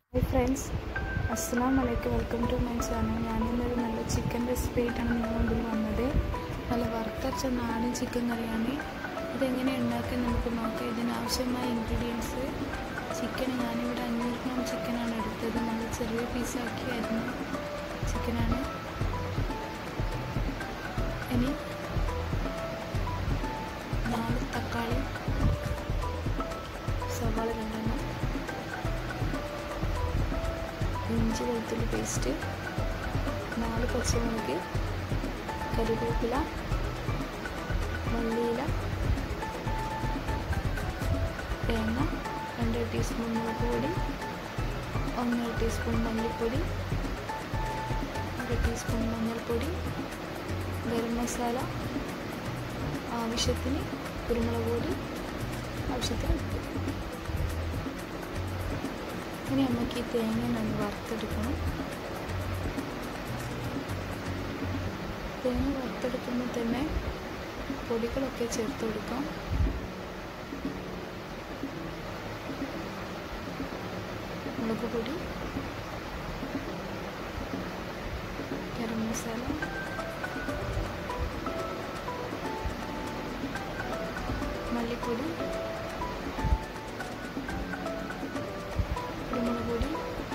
hi friends അസ്സാം വലൈക്കും welcome to my channel ഞാനിന്നൊരു നല്ല ചിക്കൻ റെസിപ്പി ആയിട്ടാണ് നിങ്ങളുടെ മുമ്പിൽ വന്നത് നല്ല വറുത്തരച്ച നാടൻ ചിക്കൻ കറിയാണ് ഇതെങ്ങനെ ഉണ്ടാക്കാൻ നമുക്ക് നോക്കാം ഇതിനാവശ്യമായ ഇൻഗ്രീഡിയൻസ് ചിക്കൻ ഞാനിവിടെ അഞ്ഞൂറ് ഗ്രാം ചിക്കനാണ് എടുത്തത് നല്ല ചെറിയ പീസാക്കി അരിഞ്ഞ ചിക്കനാണ് ഇനി നാല് തക്കാളി സവാള രണ്ടെണ്ണം ഇഞ്ചി വെളുത്തുള്ളി പേസ്റ്റ് നാല് പച്ചമുളക് കറിവേപ്പില മല്ലിയില തേങ്ങ രണ്ട് ടീസ്പൂൺ മുളക് പൊടി ഒന്നര ടീസ്പൂൺ മല്ലിപ്പൊടി ഒരു ടീസ്പൂൺ മഞ്ഞൾപ്പൊടി ഗരം മസാല ആവശ്യത്തിന് കുരുമുളക് പൊടി ആവശ്യത്തിന് ഉപ്പ് ഇനി നമുക്ക് ഈ തേങ്ങ നമ്മൾ വറുത്തെടുക്കണം തേങ്ങ വറുത്തെടുക്കുമ്പോൾ തന്നെ പൊടികളൊക്കെ ചേർത്ത് കൊടുക്കാം മുളക് പൊടി ഗരം മസാല മല്ലിപ്പൊടി കുരുമുളക് പൊടി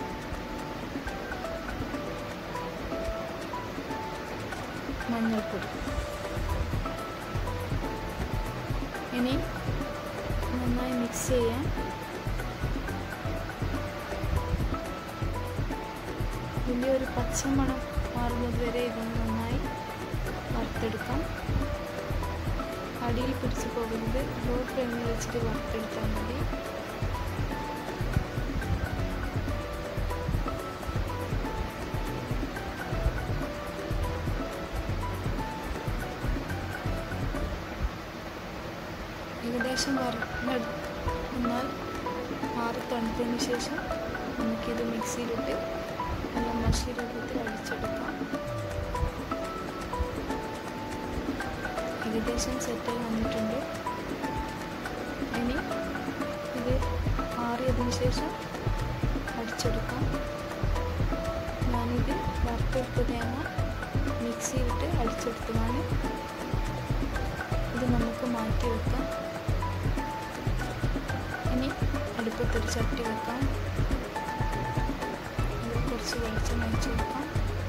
മഞ്ഞൾപ്പൊടി ഇനി നന്നായി മിക്സ് ചെയ്യാൻ ഇതിൻ്റെ ഒരു പച്ചമണം മാറുന്നത് വരെ ഇതൊന്ന് നന്നായി വറുത്തെടുക്കാം അടിയിൽ പിടിച്ച് പോകുന്നത് ലോ ഫ്ലെയിമിൽ വെച്ചിട്ട് വറുത്തെടുത്താൽ മതി ഏകദേശം വറുത്തെന്നാൽ ആറ് തണുത്തതിന് ശേഷം നമുക്കിത് മിക്സിയിലിട്ട് നല്ല മഷി രൂപത്തിൽ അടിച്ചെടുക്കാം ഏകദേശം സെറ്റായി വന്നിട്ടുണ്ട് ഇനി ഇത് ആറിയതിന് ശേഷം അടിച്ചെടുക്കാം ഞാനിത് വറുത്തെടുത്ത തേങ്ങ മിക്സിയിലിട്ട് അടിച്ചെടുത്തതാണ് ഇത് നമുക്ക് മാറ്റി വെക്കാം ഇനി അടുപ്പത്തൊരു ചട്ടി വെക്കാം അതിൽ കുറച്ച് വെളിച്ചെണ്ണ ഒഴിച്ച് വെക്കാം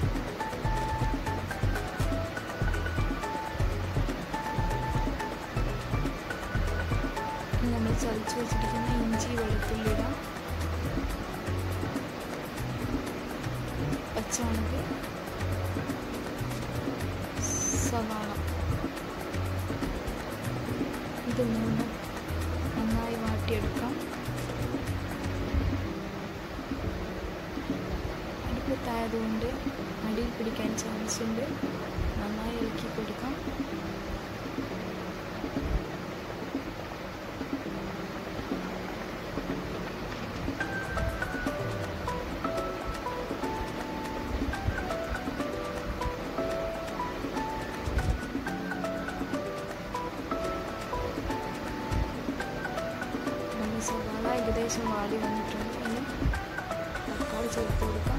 ഇനി നമ്മൾ ചതച്ച് വെച്ചിരിക്കുന്ന ഇഞ്ചി വെളുത്തുള്ളി ഇടാം പച്ചമുളക് സവാള ഇത് മൂന്നും നന്നായി വാട്ടിയെടുക്കാം അടുപ്പത്തായതുകൊണ്ട് അടിയിൽ പിടിക്കാൻ ചാൻസ് ഉണ്ട് നന്നായി ഇളക്കി കൊടുക്കാം നമ്മുടെ സവാള ഏകദേശം വാടി വന്നിട്ടുണ്ട് ഇനി തക്കാളി ചേർത്ത് കൊടുക്കാം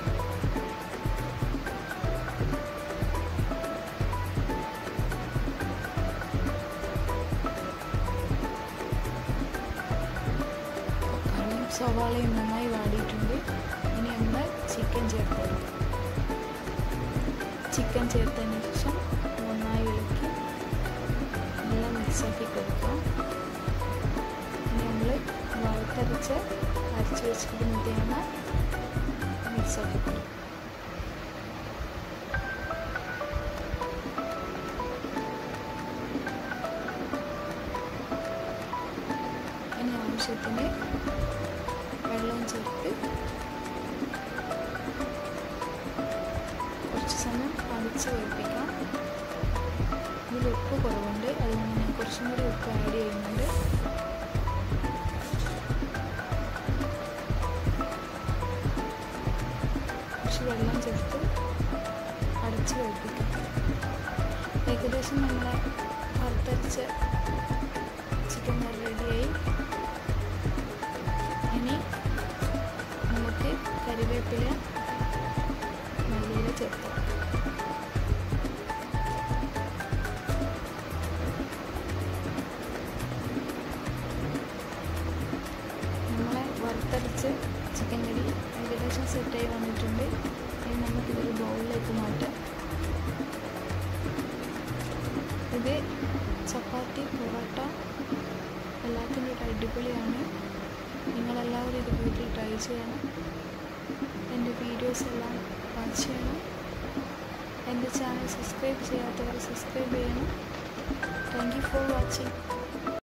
തക്കാളിയും സവാളയും നന്നായി വാടിയിട്ടുണ്ട് ഇനി നമ്മൾ ചിക്കൻ ചേർത്ത് കൊടുക്കാം ചിക്കൻ ചേർത്തതിന് ശേഷം നന്നായി ഇളക്കി എല്ലാം മിക്സാക്കി കൊടുക്കാം ഇനി നമ്മൾ വറുത്തരച്ച് അരച്ച് വെച്ചിരിക്കുന്ന തേങ്ങ മിക്സാക്കി കൊടുക്കും ഇനി ആവശ്യത്തിന് വെള്ളം ചേർത്ത് കുറച്ച് സമയം അടിച്ച് വേപ്പിക്കാം ഇതിൽ ഉപ്പ് കുറവുണ്ട് അതുകൊണ്ട് ഞാൻ കുറച്ചും കൂടി ഉപ്പ് ആഡ് ചെയ്യുന്നുണ്ട് കുറച്ച് വെള്ളം ചേർത്ത് അടച്ച് വേപ്പിക്കാം ഏകദേശം നമ്മളെ വറുത്തരച്ച ചിക്കൻ കറി റെഡിയായി ഇനി നമുക്ക് കറിവേപ്പില മല്ലിയില ചേർത്ത് നമ്മളെ വറുത്തരച്ച് ചിക്കൻ കറി ഏകദേശം സെറ്റായി വന്നിട്ടുണ്ട് ഇനി നമുക്കിതൊരു ബൗളിലേക്ക് മാറ്റാം ഇത് ചപ്പാത്തി പൊറോട്ട എല്ലാത്തിനും ഒരു അടിപൊളിയാണ് നിങ്ങളെല്ലാവരും ഇത് വീട്ടിൽ ട്രൈ ചെയ്യണം എൻ്റെ വീഡിയോസ് എല്ലാം വാച്ച് ചെയ്യണം എൻ്റെ ചാനൽ സബ്സ്ക്രൈബ് ചെയ്യാത്തവർ സബ്സ്ക്രൈബ് ചെയ്യണം താങ്ക് യു ഫോർ വാച്ചിങ്